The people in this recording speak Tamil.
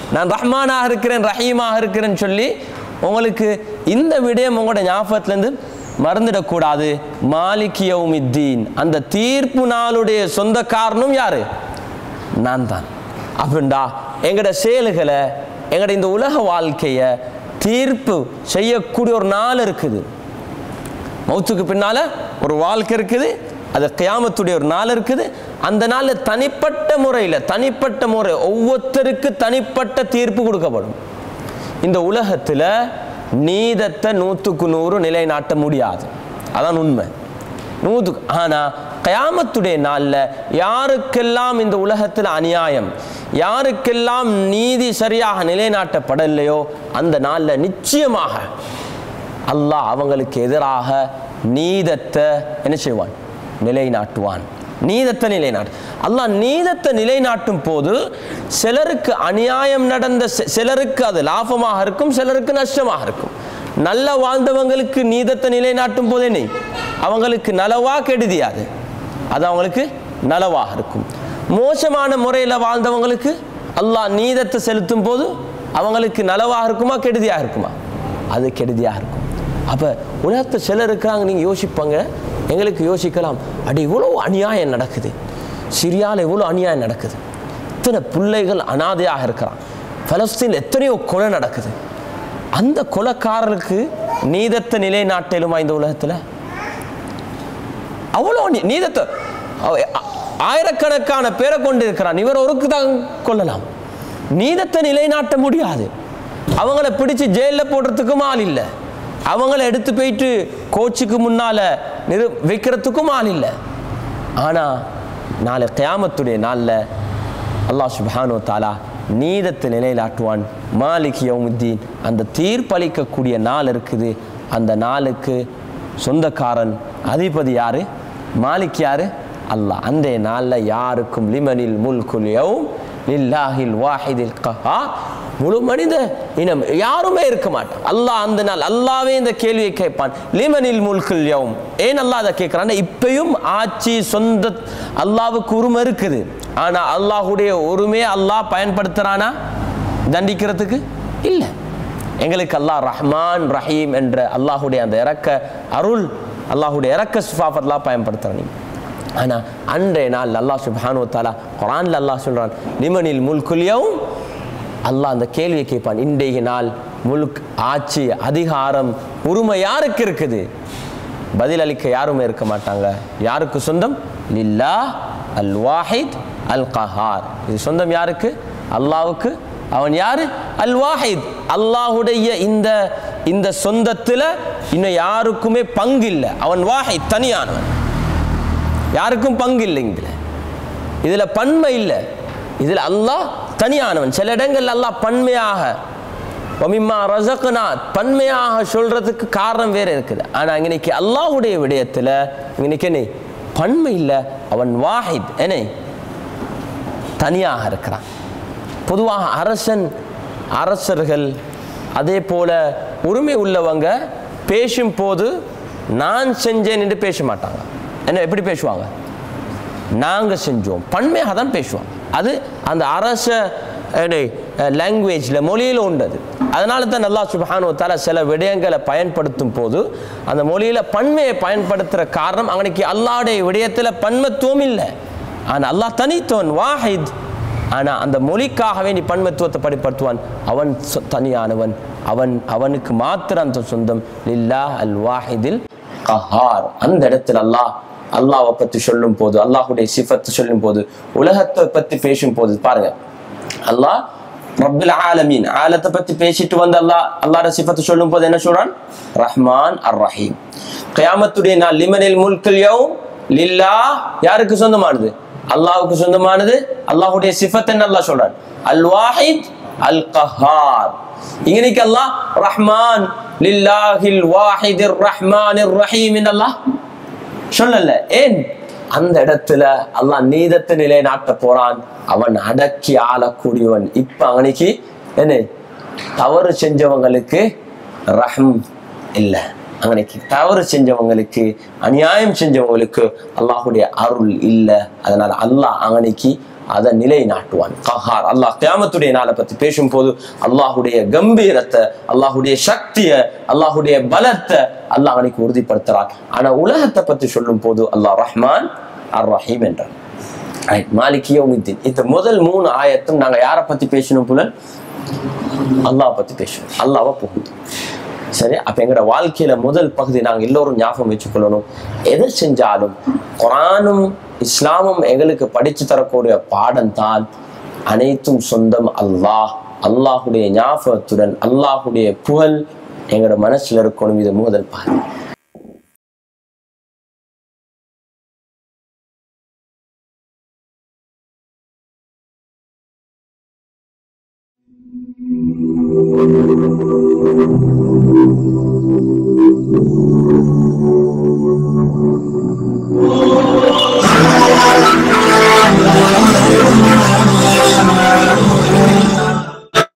நான் ரஹ்மானாக இருக்கிறேன் ரஹீமாக இருக்கிறேன்னு சொல்லி உங்களுக்கு இந்த விடயம் உங்களோட ஞாபகத்திலேருந்து மறந்துடக்கூடாது மாலிக் யௌமித்தீன் அந்த தீர்ப்பு நாளுடைய சொந்தக்காரனும் யாரு நான் தான் அப்படின்டா எங்களோட செயல்களை எங்களோட இந்த உலக வாழ்க்கையை தீர்ப்பு செய்யக்கூடிய ஒரு நாள் இருக்குது மௌத்துக்கு பின்னால ஒரு வாழ்க்கை இருக்குது அது கியாமத்துடைய ஒரு நாள் இருக்குது அந்த நாளில் தனிப்பட்ட முறையில் தனிப்பட்ட முறை ஒவ்வொருத்தருக்கு தனிப்பட்ட தீர்ப்பு கொடுக்கப்படும் இந்த உலகத்தில் நீதத்தை நூற்றுக்கு நூறு நிலைநாட்ட முடியாது அதான் உண்மை நூற்றுக்கு ஆனால் கயாமத்துடைய நாளில் யாருக்கெல்லாம் இந்த உலகத்தில் அநியாயம் யாருக்கெல்லாம் நீதி சரியாக நிலைநாட்டப்படலையோ அந்த நாளில் நிச்சயமாக அல்லாஹ் அவங்களுக்கு எதிராக நீதத்தை என்ன செய்வான் நிலைநாட்டுவான் நீதத்தை நிலைநாட்டு அல்லாஹ் நீதத்தை நிலைநாட்டும் போது சிலருக்கு அநியாயம் நடந்த சி- சிலருக்கு அது லாபமாக இருக்கும் சிலருக்கு நஷ்டமாக இருக்கும் நல்ல வாழ்ந்தவங்களுக்கு நீதத்தை நிலைநாட்டும் போது என்ன அவங்களுக்கு நலவா கெடுதியாது அது அவங்களுக்கு நலவாக இருக்கும் மோசமான முறையில் வாழ்ந்தவங்களுக்கு அல்லாஹ் நீதத்தை செலுத்தும் போது அவங்களுக்கு நலவாக இருக்குமா கெடுதியாக இருக்குமா அது கெடுதியாக இருக்கும் அப்போ உலகத்தில் சிலர் இருக்கிறாங்க நீங்கள் யோசிப்பாங்க எங்களுக்கு யோசிக்கலாம் அடி இவ்வளோ அநியாயம் நடக்குது சிரியாவில் இவ்வளோ அநியாயம் நடக்குது இத்தனை பிள்ளைகள் அனாதையாக இருக்கிறான் பலஸ்தீன் எத்தனையோ கொலை நடக்குது அந்த கொலைக்காரருக்கு நீதத்தை நிலைநாட்டலுமா இந்த உலகத்தில் அவ்வளோ நீ- நீதத்தை அவ- ஆ- ஆயிரக்கணக்கான பேரை கொண்டு இருக்கிறான் இவர் ஒருக்கு தான் கொள்ளலாம் நீதத்தை நிலைநாட்ட முடியாது அவங்கள பிடிச்சு ஜெயிலில் போடுறதுக்கும் ஆள் இல்லை அவங்கள எடுத்து போயிட்டு கோச்சுக்கு முன்னால நிறு வைக்கிறதுக்கும் ஆள் இல்லை ஆனால் நாளை கியாமத்துடைய நாளில் அல்லாஹ் சுப்ஹானு தாலா நீதத்தை நிலைநாட்டுவான் மாலிக் யௌமுத்தீன் அந்த தீர்ப்பளிக்கக்கூடிய நாள் இருக்குது அந்த நாளுக்கு சொந்தக்காரன் அதிபதி யாரு மாலிக் யாரு அல்லாஹ் அந்த நாளில் யாருக்கும் லிமனில் முல்குல் யௌம் லில்லாஹில் வாஹிதில் கஹார் முழு மனித இனம் யாருமே இருக்க மாட்டான் அல்லாஹ் அந்த நாள் அல்லாவே இந்த கேள்வியை கேட்பான் லிமனில் முல்குல் யௌம் ஏன் அல்லாஹ் அதை கேட்குறான் இப்பயும் ஆட்சி சொந்த அல்லாவுக்கு உரிமை இருக்குது ஆனா அல்லாஹுடைய உரிமையை அல்லாஹ் பயன்படுத்துறானா தண்டிக்கிறதுக்கு இல்லை எங்களுக்கு அல்லாஹ் ரஹ்மான் ரஹீம் என்ற அல்லாஹுடைய அந்த இறக்க அருள் அல்லாஹுடைய இறக்க சுஃபாஃபத்லாம் பயன்படுத்துகிறான் நீங்க ஆனா அன்றைய நாள் அல்லாஹ் சுப்ஹானு தாலா குரான்ல அல்லாஹ் சொல்றான் நிமனில் முல்குல்யவும் அல்லாஹ் அந்த கேள்வியை கேட்பான் இன்றைய நாள் முல்க் ஆட்சி அதிகாரம் உரிமை யாருக்கு இருக்குது பதிலளிக்க யாருமே இருக்க மாட்டாங்க யாருக்கு சொந்தம் லில்லா அல் வாஹித் அல் கஹார் இது சொந்தம் யாருக்கு அல்லாஹ்வுக்கு அவன் யாரு அல் வாஹித் அல்லாஹுடைய இந்த இந்த சொந்தத்துல இன்னும் யாருக்குமே பங்கு இல்லை அவன் வாஹித் தனியானவன் யாருக்கும் பங்கு இல்லை இதுல இதுல பன்மை இல்லை இதுல அல்லாஹ் தனியானவன் சில இடங்கள் அல்லாஹ் பன்மையாக ஒமிம்மா ரசகுனா பன்மையாக சொல்றதுக்கு காரணம் வேற இருக்குது ஆனா இன்னைக்கு அல்லாஹ்வுடைய விடயத்துல இன்னைக்கு என்ன பன்மை இல்லை அவன் வாஹித் என்ன தனியாக இருக்கிறான் பொதுவாக அரசன் அரசர்கள் அதே போல உரிமை உள்ளவங்க பேசும் போது நான் செஞ்சேன் என்று பேச மாட்டாங்க என்ன எப்படி பேசுவாங்க நாங்க செஞ்சோம் பன்மையாக தான் பேசுவாங்க அது அந்த அரச லாங்குவேஜில் மொழியில் உண்டது அதனால தான் நல்லா சுபஹானு தால சில விடயங்களை பயன்படுத்தும் போது அந்த மொழியில் பன்மையை பயன்படுத்துகிற காரணம் அவனுக்கு அல்லாவுடைய விடயத்தில் பன்மத்துவம் இல்லை ஆனால் அல்லாஹ் தனித்தவன் வாஹித் ஆனா அந்த மொழிக்காகவே நீ பன்மத்துவத்தை படிப்படுத்துவான் அவன் சொ- தனியானவன் அவன் அவனுக்கு மாத்திரம் அந்த சொந்தம் லில்லா அல் வாஹிதில் கஹார் அந்த இடத்துல அல்லாஹ் அல்லாஹ்வை பத்தி சொல்லும் போது அல்லாஹ்வுடைய சிஃபத்தை சொல்லும் போது உலகத்தை பத்தி பேசும் போது பாருங்க அல்லாஹ் ரப்பில் ஆலமீன் ஆலத்தை பத்தி பேசிட்டு வந்து அல்லாஹ் அல்லாஹ்ட சிஃபத்தை சொல்லும் போது என்ன சொல்றான் ரஹ்மான் அர் ரஹீம் கியாமத்துடைய நாள் லிமனில் முல்குல் யௌம் லில்லா யாருக்கு சொந்தமானது அல்லாஹ்வுக்கு சொந்தமானது அல்லாஹ்வுடைய சிஃபத் என்ன அல்லாஹ் சொல்றான் அல் வாஹித் அல் கஹார் இங்கனைக்கு அல்லாஹ் ரஹ்மான் லில்லாஹில் வாஹிதிர் ரஹ்மானிர் ரஹீம் அல்லாஹ் சொல்லல ஏன் அந்த இடத்துல அல்லாஹ் நீதத்தை நிலைநாட்ட போறான் அவன் அடக்கி ஆளக்கூடியவன் இப்ப அவனுக்கு என்ன தவறு செஞ்சவங்களுக்கு ரஹம் இல்லை அவனுக்கு தவறு செஞ்சவங்களுக்கு அநியாயம் செஞ்சவங்களுக்கு அல்லாஹுடைய அருள் இல்லை அதனால அல்லாஹ் அவனுக்கு அதை நிலைநாட்டுவான் கஹார் அல்லாஹ் கியாமத்துடைய நாளை பத்தி பேசும்போது அல்லாஹுடைய கம்பீரத்தை அல்லாஹுடைய சக்தியை அல்லாஹுடைய பலத்தை அல்லாஹ் அன்னைக்கு உறுதிப்படுத்துறான் ஆனா உலகத்தை பத்தி சொல்லும் போது அல்லாஹ் ரஹ்மான் அர் ரஹீம் என்றான் ரைட் மாலிகியோமித்தின் இந்த முதல் மூணு ஆயத்தும் நாங்க யாரை பத்தி பேசணும் புலன் அல்லாஹ் பத்தி பேசணும் அல்லாவை புகுந்து சரி அப்ப எங்களோட வாழ்க்கையில முதல் பகுதி நாங்க எல்லோரும் ஞாபகம் வச்சுக்கொள்ளணும் எதை செஞ்சாலும் குரானும் இஸ்லாமும் எங்களுக்கு படிச்சு தரக்கூடிய பாடம் தான் அனைத்தும் சொந்தம் அல்லாஹ் அல்லாஹுடைய ஞாபகத்துடன் அல்லாஹுடைய புகழ் எங்களோட மனசுல இருக்கணும் இது முதல் பாடம்